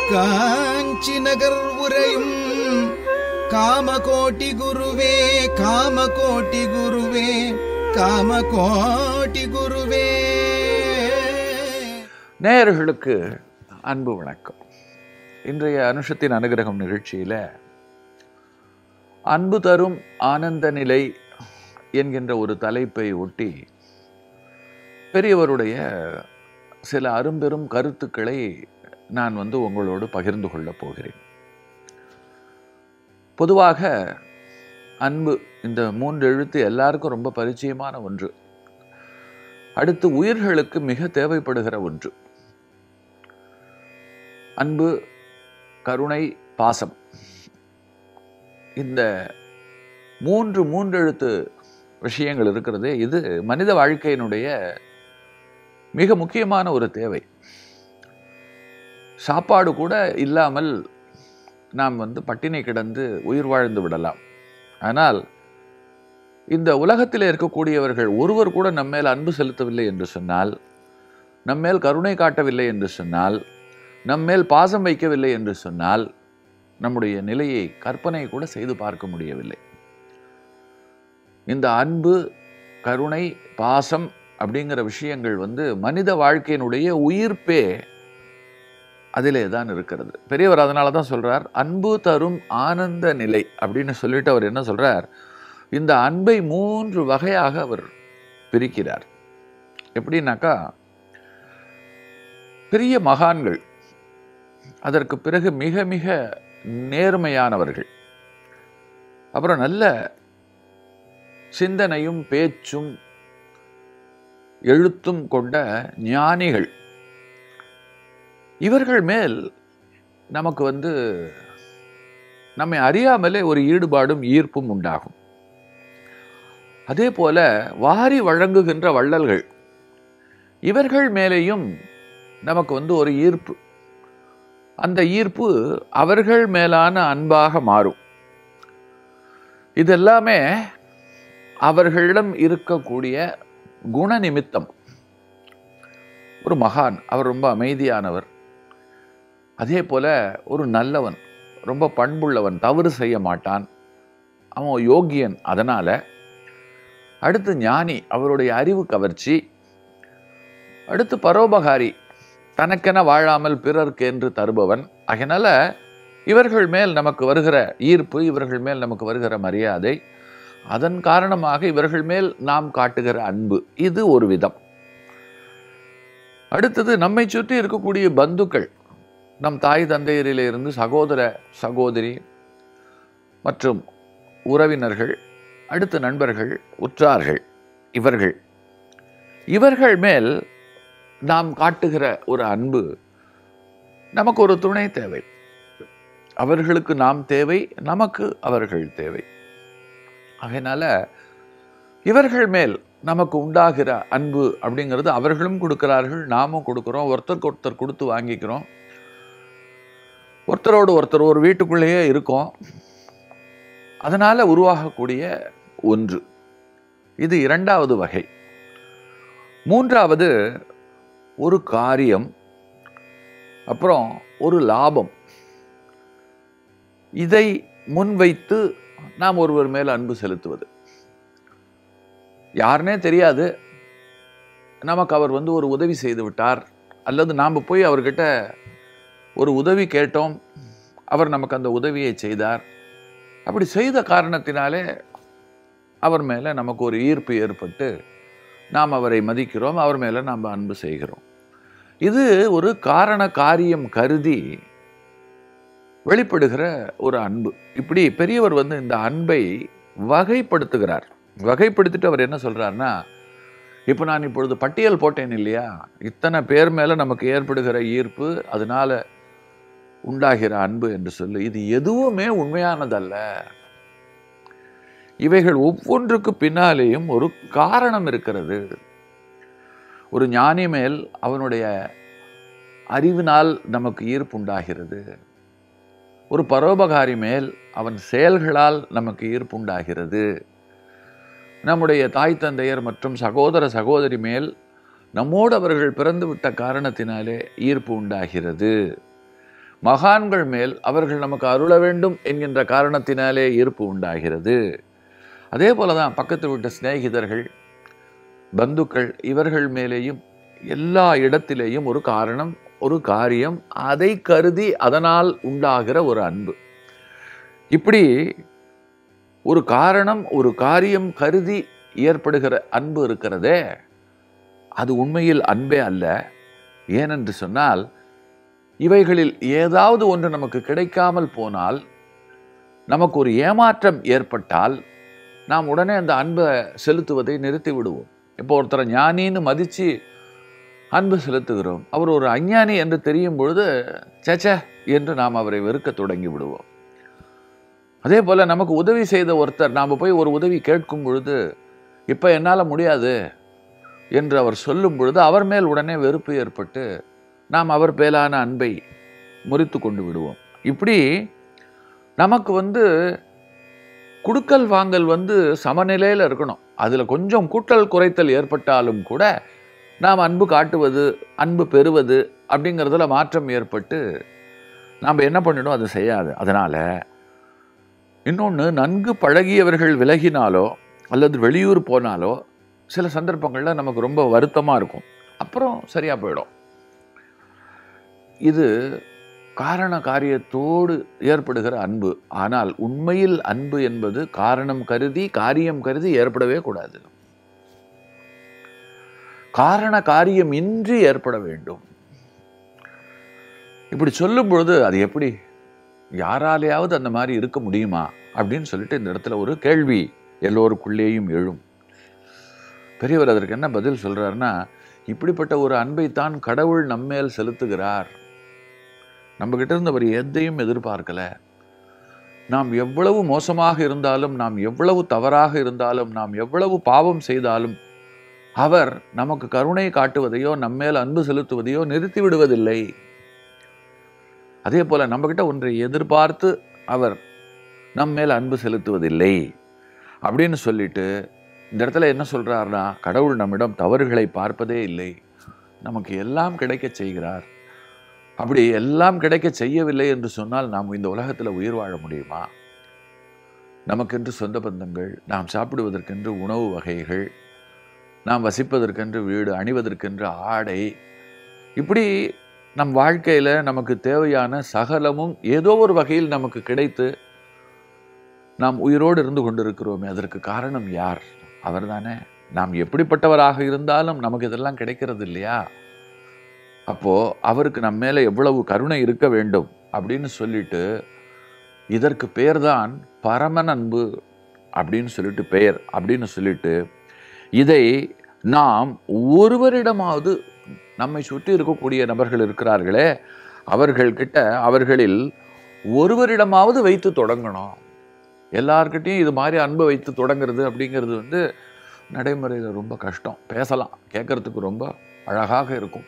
காஞ்சி நகர் உரையும் காமகோட்டி குருவே காமகோட்டி குருவே காமகோட்டி குருவே நேயர்களுக்கு அன்பு வணக்கம் இன்றைய அனுஷத்தின் அனுகிரகம் நிகழ்ச்சியில அன்பு தரும் ஆனந்த நிலை என்கின்ற ஒரு தலைப்பை ஒட்டி பெரியவருடைய சில அரும்பெரும் கருத்துக்களை நான் வந்து உங்களோடு பகிர்ந்து கொள்ளப் போகிறேன் பொதுவாக அன்பு இந்த மூன்று எழுத்து எல்லாருக்கும் ரொம்ப பரிச்சயமான ஒன்று அடுத்து உயிர்களுக்கு மிக தேவைப்படுகிற ஒன்று அன்பு கருணை பாசம் இந்த மூன்று மூன்றெழுத்து விஷயங்கள் இருக்கிறது இது மனித வாழ்க்கையினுடைய மிக முக்கியமான ஒரு தேவை சாப்பாடு கூட இல்லாமல் நாம் வந்து பட்டினி கிடந்து உயிர் வாழ்ந்து விடலாம் ஆனால் இந்த உலகத்தில் இருக்கக்கூடியவர்கள் ஒருவர் கூட நம்மேல் அன்பு செலுத்தவில்லை என்று சொன்னால் நம்மேல் கருணை காட்டவில்லை என்று சொன்னால் நம்மேல் பாசம் வைக்கவில்லை என்று சொன்னால் நம்முடைய நிலையை கற்பனை கூட செய்து பார்க்க முடியவில்லை இந்த அன்பு கருணை பாசம் அப்படிங்கிற விஷயங்கள் வந்து மனித வாழ்க்கையினுடைய உயிர்ப்பே அதிலே தான் இருக்கிறது பெரியவர் அதனால தான் சொல்றார் அன்பு தரும் ஆனந்த நிலை அப்படின்னு சொல்லிட்டு அவர் என்ன சொல்றார் இந்த அன்பை மூன்று வகையாக அவர் பிரிக்கிறார் எப்படின்னாக்கா பெரிய மகான்கள் அதற்கு பிறகு மிக மிக நேர்மையானவர்கள் அப்புறம் நல்ல சிந்தனையும் பேச்சும் எழுத்தும் கொண்ட ஞானிகள் இவர்கள் மேல் நமக்கு வந்து நம்மை அறியாமலே ஒரு ஈடுபாடும் ஈர்ப்பும் உண்டாகும் அதே போல வாரி வழங்குகின்ற வள்ளல்கள் இவர்கள் மேலேயும் நமக்கு வந்து ஒரு ஈர்ப்பு அந்த ஈர்ப்பு அவர்கள் மேலான அன்பாக மாறும் இதெல்லாமே அவர்களிடம் இருக்கக்கூடிய குண நிமித்தம் ஒரு மகான் அவர் ரொம்ப அமைதியானவர் அதே போல ஒரு நல்லவன் ரொம்ப பண்புள்ளவன் தவறு செய்ய மாட்டான் அவன் யோகியன் அதனால அடுத்து ஞானி அவருடைய அறிவு கவர்ச்சி அடுத்து பரோபகாரி தனக்கென வாழாமல் பிறர்க்கு என்று தருபவன் அதனால இவர்கள் மேல் நமக்கு வருகிற ஈர்ப்பு இவர்கள் மேல் நமக்கு வருகிற மரியாதை அதன் காரணமாக இவர்கள் மேல் நாம் காட்டுகிற அன்பு இது ஒரு விதம் அடுத்தது நம்மை சுற்றி இருக்கக்கூடிய பந்துக்கள் நம் தாய் தந்தையரிலிருந்து சகோதர சகோதரி மற்றும் உறவினர்கள் அடுத்து நண்பர்கள் உற்றார்கள் இவர்கள் இவர்கள் மேல் நாம் காட்டுகிற ஒரு அன்பு நமக்கு ஒரு துணை தேவை அவர்களுக்கு நாம் தேவை நமக்கு அவர்கள் தேவை அதனால இவர்கள் மேல் நமக்கு உண்டாகிற அன்பு அப்படிங்கிறது அவர்களும் கொடுக்கிறார்கள் நாமும் கொடுக்கிறோம் ஒருத்தருக்கு ஒருத்தர் கொடுத்து வாங்கிக்கிறோம் ஒருத்தரோடு ஒருத்தர் ஒரு வீட்டுக்குள்ளேயே இருக்கோம் அதனால உருவாகக்கூடிய ஒன்று இது இரண்டாவது வகை மூன்றாவது ஒரு காரியம் அப்புறம் ஒரு லாபம் இதை முன்வைத்து நாம் ஒருவர் மேல் அன்பு செலுத்துவது யாருனே தெரியாது நமக்கு அவர் வந்து ஒரு உதவி செய்து விட்டார் அல்லது நாம் போய் அவர்கிட்ட ஒரு உதவி கேட்டோம் அவர் நமக்கு அந்த உதவியை செய்தார் அப்படி செய்த காரணத்தினாலே அவர் மேலே நமக்கு ஒரு ஈர்ப்பு ஏற்பட்டு நாம் அவரை மதிக்கிறோம் அவர் மேலே நாம் அன்பு செய்கிறோம் இது ஒரு காரண காரியம் கருதி வெளிப்படுகிற ஒரு அன்பு இப்படி பெரியவர் வந்து இந்த அன்பை வகைப்படுத்துகிறார் வகைப்படுத்திட்டு அவர் என்ன சொல்றாருன்னா இப்போ நான் இப்பொழுது பட்டியல் போட்டேன் இல்லையா இத்தனை பேர் மேலே நமக்கு ஏற்படுகிற ஈர்ப்பு அதனால உண்டாகிற அன்பு என்று சொல்லு இது எதுவுமே உண்மையானதல்ல இவைகள் ஒவ்வொன்றுக்கு பின்னாலேயும் ஒரு காரணம் இருக்கிறது ஒரு ஞானி மேல் அவனுடைய அறிவினால் நமக்கு ஈர்ப்பு உண்டாகிறது ஒரு பரோபகாரி மேல் அவன் செயல்களால் நமக்கு ஈர்ப்பு உண்டாகிறது நம்முடைய தாய் தந்தையர் மற்றும் சகோதர சகோதரி மேல் நம்மோடு அவர்கள் பிறந்து விட்ட காரணத்தினாலே ஈர்ப்பு உண்டாகிறது மகான்கள் மேல் அவர்கள் நமக்கு அருள வேண்டும் என்கின்ற காரணத்தினாலே ஈர்ப்பு உண்டாகிறது அதே போல தான் பக்கத்து வீட்டு சிநேகிதர்கள் பந்துக்கள் இவர்கள் மேலேயும் எல்லா இடத்திலேயும் ஒரு காரணம் ஒரு காரியம் அதை கருதி அதனால் உண்டாகிற ஒரு அன்பு இப்படி ஒரு காரணம் ஒரு காரியம் கருதி ஏற்படுகிற அன்பு இருக்கிறதே அது உண்மையில் அன்பே அல்ல ஏனென்று சொன்னால் இவைகளில் ஏதாவது ஒன்று நமக்கு கிடைக்காமல் போனால் நமக்கு ஒரு ஏமாற்றம் ஏற்பட்டால் நாம் உடனே அந்த அன்பை செலுத்துவதை நிறுத்தி விடுவோம் இப்போ ஒருத்தரை ஞானின்னு மதித்து அன்பு செலுத்துகிறோம் அவர் ஒரு அஞ்ஞானி என்று தெரியும் பொழுது சேச்சே என்று நாம் அவரை வெறுக்க தொடங்கி விடுவோம் அதே போல் நமக்கு உதவி செய்த ஒருத்தர் நாம் போய் ஒரு உதவி கேட்கும் பொழுது இப்போ என்னால் முடியாது என்று அவர் சொல்லும் பொழுது அவர் மேல் உடனே வெறுப்பு ஏற்பட்டு நாம் அவர் பேலான அன்பை முறித்து கொண்டு விடுவோம் இப்படி நமக்கு வந்து குடுக்கல் வாங்கல் வந்து சமநிலையில் இருக்கணும் அதில் கொஞ்சம் கூட்டல் குறைத்தல் ஏற்பட்டாலும் கூட நாம் அன்பு காட்டுவது அன்பு பெறுவது அப்படிங்கிறதுல மாற்றம் ஏற்பட்டு நாம் என்ன பண்ணிடும் அது செய்யாது அதனால் இன்னொன்று நன்கு பழகியவர்கள் விலகினாலோ அல்லது வெளியூர் போனாலோ சில சந்தர்ப்பங்களில் நமக்கு ரொம்ப வருத்தமாக இருக்கும் அப்புறம் சரியாக போயிடும் இது காரண காரியத்தோடு ஏற்படுகிற அன்பு ஆனால் உண்மையில் அன்பு என்பது காரணம் கருதி காரியம் கருதி ஏற்படவே கூடாது காரண காரியம் இன்றி ஏற்பட வேண்டும் இப்படி சொல்லும் பொழுது அது எப்படி யாராலேயாவது அந்த மாதிரி இருக்க முடியுமா அப்படின்னு சொல்லிட்டு இந்த இடத்துல ஒரு கேள்வி எல்லோருக்குள்ளேயும் எழும் பெரியவர் அதற்கு என்ன பதில் சொல்றாருன்னா இப்படிப்பட்ட ஒரு அன்பைத்தான் கடவுள் நம்மேல் செலுத்துகிறார் நம்ம கிட்ட இருந்து அவர் எதையும் எதிர்பார்க்கல நாம் எவ்வளவு மோசமாக இருந்தாலும் நாம் எவ்வளவு தவறாக இருந்தாலும் நாம் எவ்வளவு பாவம் செய்தாலும் அவர் நமக்கு கருணை காட்டுவதையோ நம்மேல் அன்பு செலுத்துவதையோ நிறுத்தி விடுவதில்லை அதே போல நம்ம கிட்ட ஒன்றை எதிர்பார்த்து அவர் நம்ம மேல் அன்பு செலுத்துவதில்லை அப்படின்னு சொல்லிட்டு இந்த இடத்துல என்ன சொல்றாருன்னா கடவுள் நம்மிடம் தவறுகளை பார்ப்பதே இல்லை நமக்கு எல்லாம் கிடைக்க செய்கிறார் அப்படி எல்லாம் கிடைக்க செய்யவில்லை என்று சொன்னால் நாம் இந்த உலகத்தில் உயிர் வாழ முடியுமா நமக்கென்று சொந்த பந்தங்கள் நாம் சாப்பிடுவதற்கென்று உணவு வகைகள் நாம் வசிப்பதற்கென்று வீடு அணிவதற்கென்று ஆடை இப்படி நம் வாழ்க்கையில் நமக்கு தேவையான சகலமும் ஏதோ ஒரு வகையில் நமக்கு கிடைத்து நாம் உயிரோடு இருந்து கொண்டிருக்கிறோமே அதற்கு காரணம் யார் அவர்தானே நாம் எப்படிப்பட்டவராக இருந்தாலும் நமக்கு இதெல்லாம் கிடைக்கிறது இல்லையா அப்போ அவருக்கு நம்ம மேல எவ்வளவு கருணை இருக்க வேண்டும் அப்படின்னு சொல்லிட்டு இதற்கு பெயர்தான் பரமன் அன்பு அப்படின்னு சொல்லிட்டு பெயர் அப்படின்னு சொல்லிட்டு இதை நாம் ஒருவரிடமாவது நம்மை சுற்றி இருக்கக்கூடிய நபர்கள் இருக்கிறார்களே அவர்கள்கிட்ட அவர்களில் ஒருவரிடமாவது வைத்து தொடங்கணும் எல்லார்கிட்டையும் இது மாதிரி அன்பு வைத்து தொடங்குறது அப்படிங்கிறது வந்து நடைமுறையில் ரொம்ப கஷ்டம் பேசலாம் கேட்கறதுக்கு ரொம்ப அழகாக இருக்கும்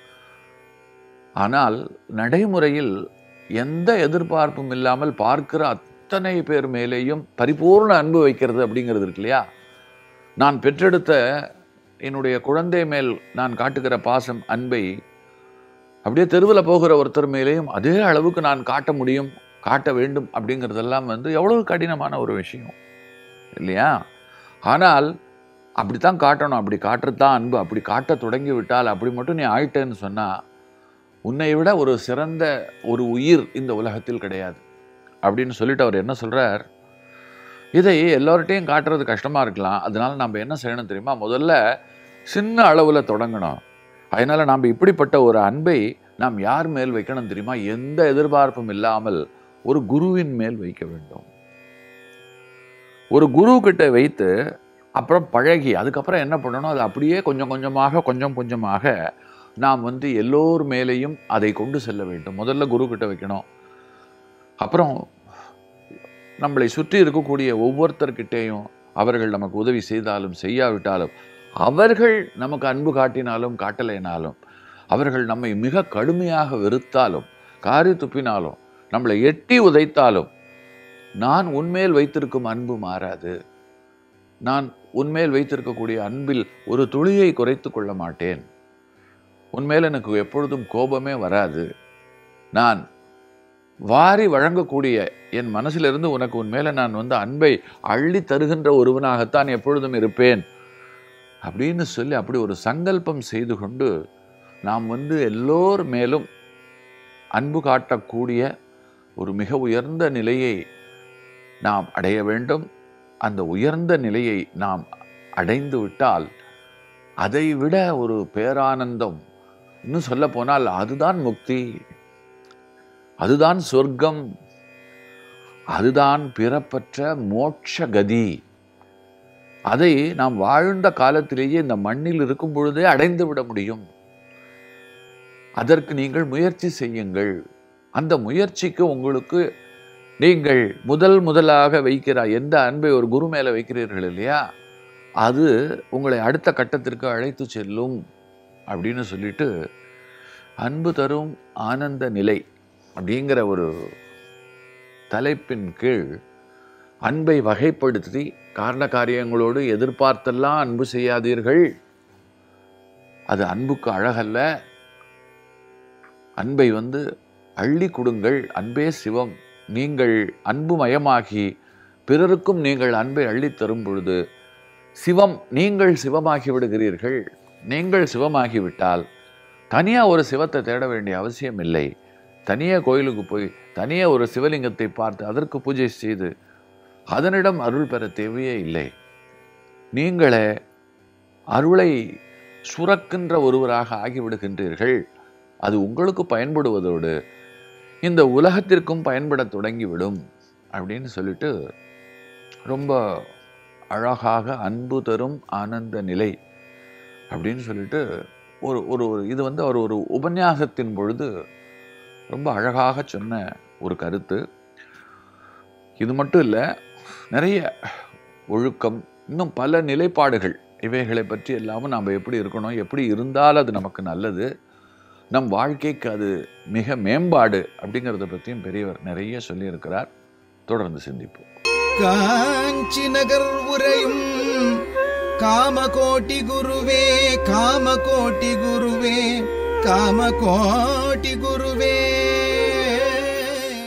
ஆனால் நடைமுறையில் எந்த எதிர்பார்ப்பும் இல்லாமல் பார்க்கிற அத்தனை பேர் மேலேயும் பரிபூர்ண அன்பு வைக்கிறது அப்படிங்கிறது இருக்கு இல்லையா நான் பெற்றெடுத்த என்னுடைய குழந்தை மேல் நான் காட்டுகிற பாசம் அன்பை அப்படியே தெருவில் போகிற ஒருத்தர் மேலேயும் அதே அளவுக்கு நான் காட்ட முடியும் காட்ட வேண்டும் அப்படிங்கிறதெல்லாம் வந்து எவ்வளவு கடினமான ஒரு விஷயம் இல்லையா ஆனால் அப்படித்தான் காட்டணும் அப்படி காட்டுறது தான் அன்பு அப்படி காட்ட தொடங்கி விட்டால் அப்படி மட்டும் நீ ஆயிட்டேன்னு சொன்னால் உன்னை விட ஒரு சிறந்த ஒரு உயிர் இந்த உலகத்தில் கிடையாது அப்படின்னு சொல்லிட்டு அவர் என்ன சொல்றார் இதை எல்லோர்ட்டையும் காட்டுறது கஷ்டமா இருக்கலாம் அதனால நம்ம என்ன செய்யணும் தெரியுமா முதல்ல சின்ன அளவுல தொடங்கணும் அதனால நாம் இப்படிப்பட்ட ஒரு அன்பை நாம் யார் மேல் வைக்கணும் தெரியுமா எந்த எதிர்பார்ப்பும் இல்லாமல் ஒரு குருவின் மேல் வைக்க வேண்டும் ஒரு குரு கிட்ட வைத்து அப்புறம் பழகி அதுக்கப்புறம் என்ன பண்ணணும் அது அப்படியே கொஞ்சம் கொஞ்சமாக கொஞ்சம் கொஞ்சமாக நாம் வந்து எல்லோர் மேலேயும் அதை கொண்டு செல்ல வேண்டும் முதல்ல குரு கிட்ட வைக்கணும் அப்புறம் நம்மளை சுற்றி இருக்கக்கூடிய ஒவ்வொருத்தர்கிட்டேயும் அவர்கள் நமக்கு உதவி செய்தாலும் செய்யாவிட்டாலும் அவர்கள் நமக்கு அன்பு காட்டினாலும் காட்டலைனாலும் அவர்கள் நம்மை மிக கடுமையாக வெறுத்தாலும் காரி துப்பினாலும் நம்மளை எட்டி உதைத்தாலும் நான் உன்மேல் வைத்திருக்கும் அன்பு மாறாது நான் உன்மேல் வைத்திருக்கக்கூடிய அன்பில் ஒரு துளியை குறைத்து கொள்ள மாட்டேன் உன்மேல் எனக்கு எப்பொழுதும் கோபமே வராது நான் வாரி வழங்கக்கூடிய என் மனசிலிருந்து உனக்கு உன் மேல நான் வந்து அன்பை அள்ளி தருகின்ற ஒருவனாகத்தான் எப்பொழுதும் இருப்பேன் அப்படின்னு சொல்லி அப்படி ஒரு சங்கல்பம் செய்து கொண்டு நாம் வந்து எல்லோர் மேலும் அன்பு காட்டக்கூடிய ஒரு மிக உயர்ந்த நிலையை நாம் அடைய வேண்டும் அந்த உயர்ந்த நிலையை நாம் அடைந்து விட்டால் அதை விட ஒரு பேரானந்தம் இன்னும் சொல்ல போனால் அதுதான் முக்தி அதுதான் சொர்க்கம் அதுதான் பிறப்பற்ற மோட்ச கதி அதை நாம் வாழ்ந்த காலத்திலேயே இந்த மண்ணில் இருக்கும் பொழுதே அடைந்து விட முடியும் அதற்கு நீங்கள் முயற்சி செய்யுங்கள் அந்த முயற்சிக்கு உங்களுக்கு நீங்கள் முதல் முதலாக வைக்கிற எந்த அன்பை ஒரு குரு மேல வைக்கிறீர்கள் இல்லையா அது உங்களை அடுத்த கட்டத்திற்கு அழைத்து செல்லும் அப்படின்னு சொல்லிட்டு அன்பு தரும் ஆனந்த நிலை அப்படிங்கிற ஒரு தலைப்பின் கீழ் அன்பை வகைப்படுத்தி காரண காரியங்களோடு எதிர்பார்த்தெல்லாம் அன்பு செய்யாதீர்கள் அது அன்புக்கு அழகல்ல அன்பை வந்து அள்ளி கொடுங்கள் அன்பே சிவம் நீங்கள் அன்பு மயமாகி பிறருக்கும் நீங்கள் அன்பை அள்ளித் தரும் பொழுது சிவம் நீங்கள் சிவமாகி விடுகிறீர்கள் நீங்கள் சிவமாகிவிட்டால் தனியாக ஒரு சிவத்தை தேட வேண்டிய அவசியம் இல்லை தனியாக கோயிலுக்கு போய் தனியாக ஒரு சிவலிங்கத்தை பார்த்து அதற்கு பூஜை செய்து அதனிடம் அருள் பெற தேவையே இல்லை நீங்களே அருளை சுரக்கின்ற ஒருவராக ஆகிவிடுகின்றீர்கள் அது உங்களுக்கு பயன்படுவதோடு இந்த உலகத்திற்கும் பயன்பட தொடங்கிவிடும் அப்படின்னு சொல்லிட்டு ரொம்ப அழகாக அன்பு தரும் ஆனந்த நிலை அப்படின்னு சொல்லிட்டு ஒரு ஒரு ஒரு இது வந்து அவர் ஒரு உபன்யாசத்தின் பொழுது ரொம்ப அழகாக சொன்ன ஒரு கருத்து இது மட்டும் இல்லை நிறைய ஒழுக்கம் இன்னும் பல நிலைப்பாடுகள் இவைகளை பற்றி எல்லாமும் நாம் எப்படி இருக்கணும் எப்படி இருந்தால் அது நமக்கு நல்லது நம் வாழ்க்கைக்கு அது மிக மேம்பாடு அப்படிங்கிறத பற்றியும் பெரியவர் நிறைய சொல்லியிருக்கிறார் தொடர்ந்து சிந்திப்போம் காஞ்சி நகர் உரையும் காமகோட்டி குருவே காமகோட்டி குருவே காமகோட்டி குருவே